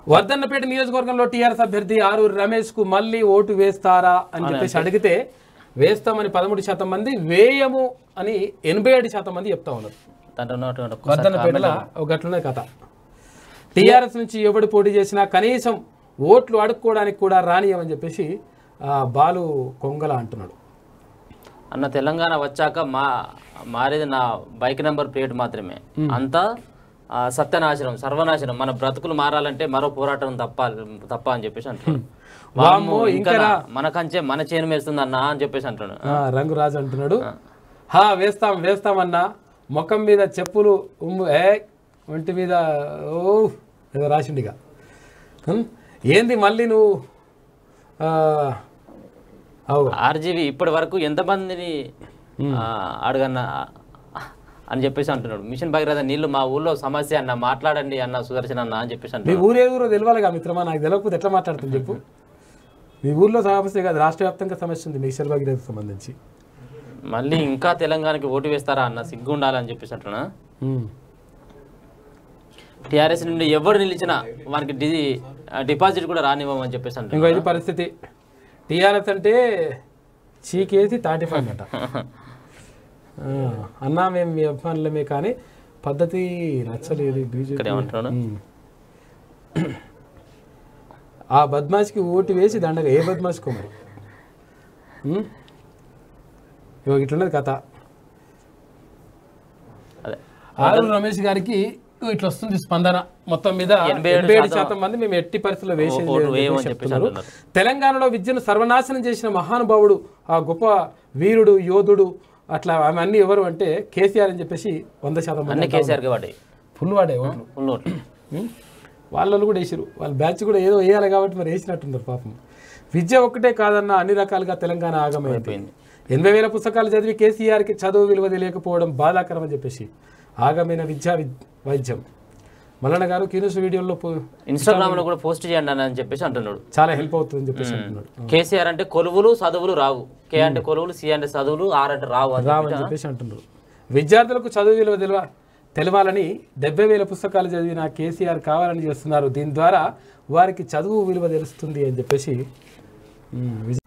వర్ధన్నపేట నియోజకవర్గంలో టీఆర్ఎస్ అభ్యర్థి ఆరూరు రమేష్ కు మళ్ళీ ఓటు వేస్తారా అని చెప్పేసి అడిగితే వేస్తామని పదమూడు శాతం మంది వేయము అని ఎనభై ఏడు శాతం మంది చెప్తా ఉన్నారు దాంట్లో ఉన్నటువంటి ఒక్కసారి వర్ధన్నపేటలో ఒక గట్లున్నది కథ టీఆర్ఎస్ నుంచి ఎవడు పోటీ చేసినా కనీసం ఓట్లు అడుక్కోవడానికి కూడా రానియమని చెప్పేసి ఆ, బాలు కొంగల అంటున్నాడు అన్న తెలంగాణ వచ్చాక మా మారేది నా బైక్ నెంబర్ ప్లేట్ మాత్రమే అంతా ఆ, సత్యనాశనం సర్వనాశనం మన బ్రతుకులు మారాలంటే మరో పోరాటం తప్ప తప్ప అని చెప్పేసి అంటున్నాడు వామ్మో, ఇంకా మన కంచే మన చేను వేస్తుంది అన్న అని చెప్పేసి అంటున్నాడు ఆ, రంగురాజు అంటున్నాడు హా వేస్తాం వేస్తామన్నా ముఖం మీద చెప్పులు ఉమ్ము ఏ ఒంటి మీద ఓ ఏదో రాసిండిగా హ్మ్? ఏంది మళ్ళీ నువ్వు ఆ, అవు ఆర్జీవి ఇప్పటి వరకు ఎంతమందిని ఆ, అడగన్న అని చెప్పేసి అంటున్నాడు మిషన్ భగీరథ నీళ్లు మా ఊళ్ళో సమస్య అన్న మాట్లాడండి అన్న సుదర్శన్ అన్న అని చెప్పేసి మీ అంటున్నాడు ఊరే ఊరో తెలియాలిగా మిత్రమా నాకు తెలియకపోతే ఎట్లా మాట్లాడుతుంది చెప్పు మీ ఊర్లో సమస్య కాదు రాష్ట్ర వ్యాప్తంగా సమస్య ఉంది మిక్సర్ భగీరథకు సంబంధించి మళ్ళీ ఇంకా తెలంగాణకి ఓటు వేస్తారా అన్న సిగ్గు ఉండాలని చెప్పేసి అంటున్నా హ్మ్. టీఆర్ఎస్ నుండి ఎవరు నిలిచినా వానికి డి డిపాజిట్ కూడా రానివ్వమని చెప్పేసి ఇంకో అంటున్నా ఇది పరిస్థితి టీఆర్ఎస్ అంటే చీకేసి తాటిపోయినట ఆ, అన్నా మేము మీ అభిమానులమే కానీ పద్ధతి నచ్చలేదు బీజేపీ ఇక్కడ ఏమంటున్నాడు ఆ బద్మాష్కి ఓటు వేసి దండగా ఏ బద్మాష్కో మరి ఉం? ఇగో ఇట్లున్నది కథ అదే ఆరు రమేష్ గారికి ఇగో ఇట్లా వస్తుంది స్పందన మొత్తం మీద ఎనభై ఏడు ఎనభై ఏడు శాతం మంది మేము ఎట్టి పరిస్థితుల్లో వేసేది ఓటు లేదని వేయమని చెప్పేసి చెప్పేసి చెప్తున్నారు. అంటున్నారు. తెలంగాణలో విద్యను సర్వనాశనం చేసిన మహానుభావుడు ఆ గొప్ప వీరుడు యోధుడు అట్లా ఆమె అన్ని ఎవరు అంటే కేసీఆర్ అని చెప్పేసి వంద శాతం మంది అన్ని కేసీఆర్కి పడ్డాయి ఫుల్ వాడే ఓట్లు ఫుల్ ఓట్లు ఉం? వాళ్ళు కూడా వేసారు వాళ్ళ బ్యాచ్ కూడా ఏదో వేయాలి కాబట్టి మరి వేసినట్టున్నారు పాపం విద్య ఒక్కటే కాదన్న అన్ని రకాలుగా తెలంగాణ ఆగమైంది అయిపోయింది ఎనభై వేల పుస్తకాలు చదివి కేసీఆర్కి చదువు విలువ తెలియకపోవడం బాధాకరం అని చెప్పేసి ఆగమైన విద్యా విద్- వైద్యం మల్లన్న గారు కీనూస్ వీడియోలో పో- ఇన్స్టాగ్రామ్ లో కూడా పోస్ట్ చేయండి అన్న అని చెప్పేసి అంటున్నాడు చాలా హెల్ప్ అవుతుందని చెప్పేసి అంటున్నాడు కేసీఆర్ అంటే కొలువులు చదువులు రావు కే అంటే కొలువులు సి అంటే చదువులు ఆర్ అంటే రావు అని రామని చెప్పేసి అంటున్నారు విద్యార్థులకు చదువు విలువ తెలివ తెలవాలని డెబ్బై వేల పుస్తకాలు చదివిన కేసీఆర్ కావాలని చేస్తున్నారు దీని ద్వారా వారికి చదువు విలువ తెలుస్తుంది అని చెప్పేసి ఉం, విజయ్